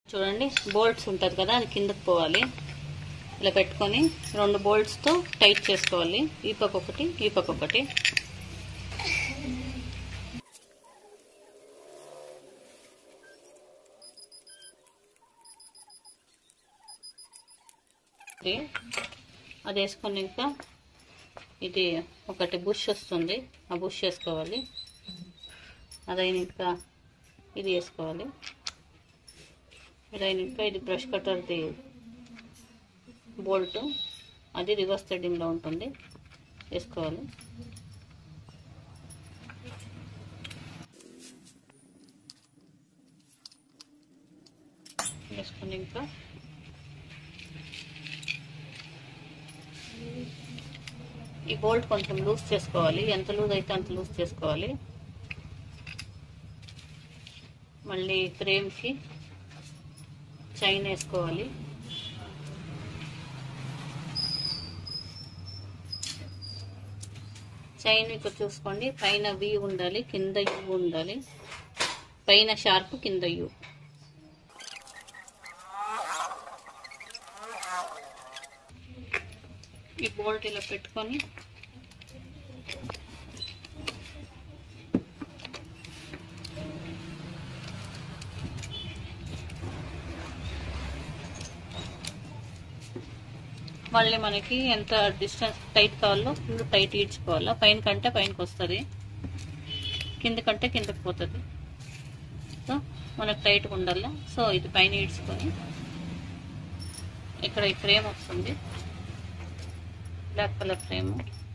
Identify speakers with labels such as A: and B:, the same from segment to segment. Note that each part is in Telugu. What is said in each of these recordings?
A: చూడండి బోల్ట్స్ ఉంటుంది కదా అది కిందకి పోవాలి ఇలా పెట్టుకొని రెండు బోల్ట్స్తో టైట్ చేసుకోవాలి ఈ పక్క ఒకటి ఈ పక్క ఒకటి ఇది అది వేసుకొని ఇంకా ఇది ఒకటి బుష్ వస్తుంది ఆ బుష్ వేసుకోవాలి అదైన ఇంకా ఇది వేసుకోవాలి ఇదైన ఇంకా ఇది బ్రష్ కట్టర్ది బోల్ట్ అది రివర్స్ థ్రెడ్డింగ్లో ఉంటుంది వేసుకోవాలి వేసుకొని ఇంకా ఈ బోల్ట్ కొంచెం లూజ్ చేసుకోవాలి ఎంత లూజ్ అయితే అంత లూజ్ చేసుకోవాలి మళ్ళీ ఫ్రేమ్కి చైన్ వేసుకోవాలి చైన్ ఇక్కడ చూసుకోండి పైన వి ఉండాలి కింద యు ఉండాలి పైన షార్ప్ కింద యు ఈ బోల్ట్ ఇలా పెట్టుకొని మళ్ళీ మనకి ఎంత డిస్టెన్స్ టైట్ కావాలో ఫుల్ టైట్ ఈడ్చుకోవాలా పైన కంటే పైనకి వస్తుంది కింద కంటే కిందకి పోతుంది సో మనకు టైట్గా ఉండాలి సో ఇది పైన ఈడ్చుకొని ఇక్కడ ఈ ఫ్రేమ్ వస్తుంది బ్లాక్ కలర్ ఫ్రేమ్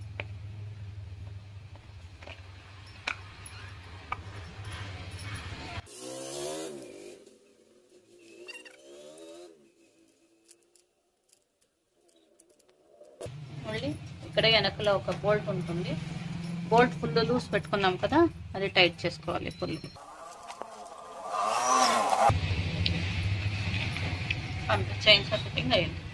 A: మళ్ళీ ఇక్కడ వెనకలో ఒక బోల్ట్ ఉంటుంది బోల్ట్ ఫుల్ లూజ్ పెట్టుకున్నాం కదా అది టైట్ చేసుకోవాలి ఫుల్ అంత చైన్ ఫిట్టింగ్ అయ్యింది